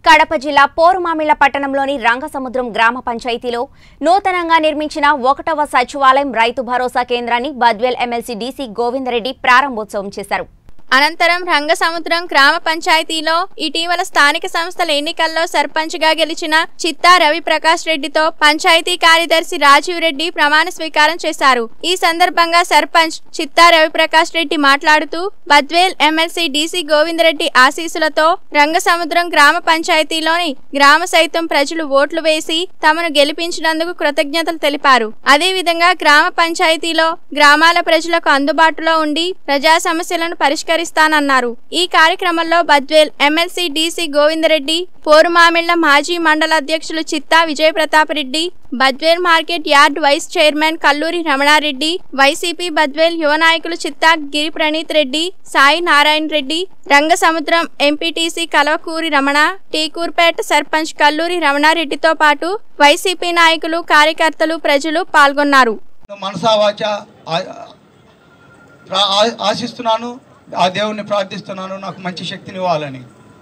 కడప జిల్లా పోరుమామిళ్ల పట్టణంలోని రంగసముద్రం గ్రామ పంచాయతీలో నూతనంగా నిర్మించిన ఒకటవ సచివాలయం రైతు భరోసా కేంద్రాన్ని బద్వేల్ ఎమ్మెల్సీ డీసీ గోవిందరెడ్డి ప్రారంభోత్సవం చేశారు అనంతరం రంగసముద్రం గ్రామ పంచాయతీలో ఇటీవల స్థానిక సంస్థల ఎన్నికల్లో సర్పంచ్ గా గెలిచిన చిత్తా రవి ప్రకాష్ రెడ్డితో పంచాయతీ కార్యదర్శి రాజీవ్ రెడ్డి ప్రమాణ స్వీకారం చేశారు ఈ సందర్భంగా సర్పంచ్ చిత్తా రవి ప్రకాష్ రెడ్డి మాట్లాడుతూ బద్వేల్ ఎమ్మెల్సీ డీసీ గోవిందరెడ్డి ఆశీస్సులతో రంగసముద్రం గ్రామ పంచాయతీలోని గ్రామ సైతం ప్రజలు ఓట్లు వేసి తమను గెలిపించినందుకు కృతజ్ఞతలు తెలిపారు అదేవిధంగా గ్రామ పంచాయతీలో గ్రామాల ప్రజలకు అందుబాటులో ఉండి ప్రజా సమస్యలను పరిష్కరిస్తానన్నారు ఈ కార్యక్రమంలో బద్వేల్ ఎమ్మెల్సీ డీసీ గోవిందరెడ్డి పోరుమామిళ్ల మాజీ మండల అధ్యక్షులు Chitta Vijaya Pratap Reddy Badvel market yard vice chairman Kalluri Ramanareddy YCP Badvel యువ నాయకులు చిత్తా గిరి ప్రణీత్ రెడ్డి సాయి నారాయణ రెడ్డి రంగసముద్రం ఎంపీటీసీ కలవకూరి రమణ టీకూర్పేట సర్పంచ్ కల్లూరి రమణారెడ్డితో పాటు వైసీపీ నాయకులు కార్యకర్తలు ప్రజలు పాల్గొన్నారు మనసా వాచ ఆ- ప్రా- ఆ- ఆశిస్తున్నాను ఆ దేవుణ్ణి ప్రార్థిస్తున్నాను నాకు మంచి శక్తిని ఇవ్వాలని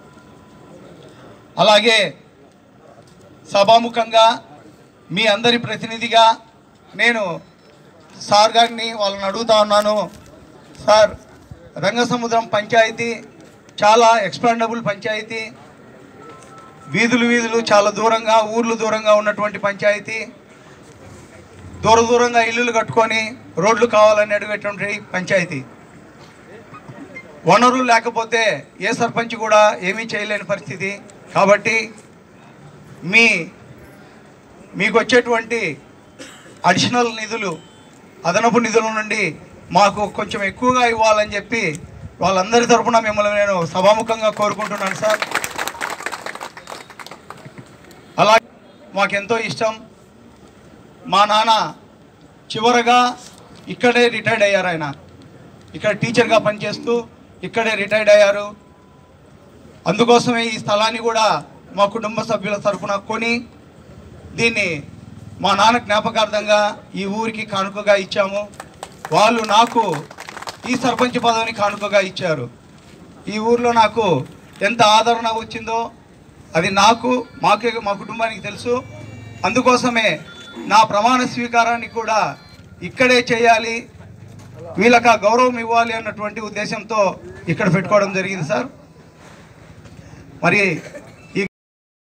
అలాగే సభాముఖంగా మీ అందరి ప్రతినిధిగా నేను సార్ గారిని వాళ్ళని అడుగుతా ఉన్నాను సార్ రంగసముద్రం పంచాయతీ చాలా ఎక్స్పాండబుల్ పంచాయతీ వీధులు వీధులు చాలా దూరంగా ఊర్లు దూరంగా ఉన్నటువంటి పంచాయతీ దూర దూరంగా ఇల్లులు కట్టుకొని రోడ్లు కావాలని అడిగేటువంటి పంచాయతీ వనరులు లేకపోతే ఏ సర్పంచ్ కూడా ఏమీ చేయలేని పరిస్థితి కాబట్టి మీ మీకు వచ్చేటువంటి అడిషనల్ నిధులు అదనపు నిధుల నుండి మాకు కొంచెం ఎక్కువగా ఇవ్వాలని చెప్పి వాళ్ళందరి తరపున మిమ్మల్ని నేను సభాముఖంగా కోరుకుంటున్నాను సార్ అలాగే మాకెంతో ఇష్టం మా నాన్న చివరగా ఇక్కడే రిటైర్డ్ అయ్యారు ఆయన ఇక్కడ టీచర్గా పనిచేస్తూ ఇక్కడే రిటైర్డ్ అయ్యారు అందుకోసమే ఈ స్థలాన్ని కూడా మా కుటుంబ సభ్యుల తరఫున కొని దీన్ని మా నాన్న జ్ఞాపకార్థంగా ఈ ఊరికి కానుకగా ఇచ్చాము వాళ్ళు నాకు ఈ సర్పంచ్ పదవిని కానుకగా ఇచ్చారు ఈ ఊర్లో నాకు ఎంత ఆదరణ వచ్చిందో అది నాకు మాకే మా కుటుంబానికి తెలుసు అందుకోసమే నా ప్రమాణ స్వీకారాన్ని కూడా ఇక్కడే చేయాలి వీళ్ళకి ఆ గౌరవం ఇవ్వాలి అన్నటువంటి ఉద్దేశంతో ఇక్కడ పెట్టుకోవడం జరిగింది సార్ మరి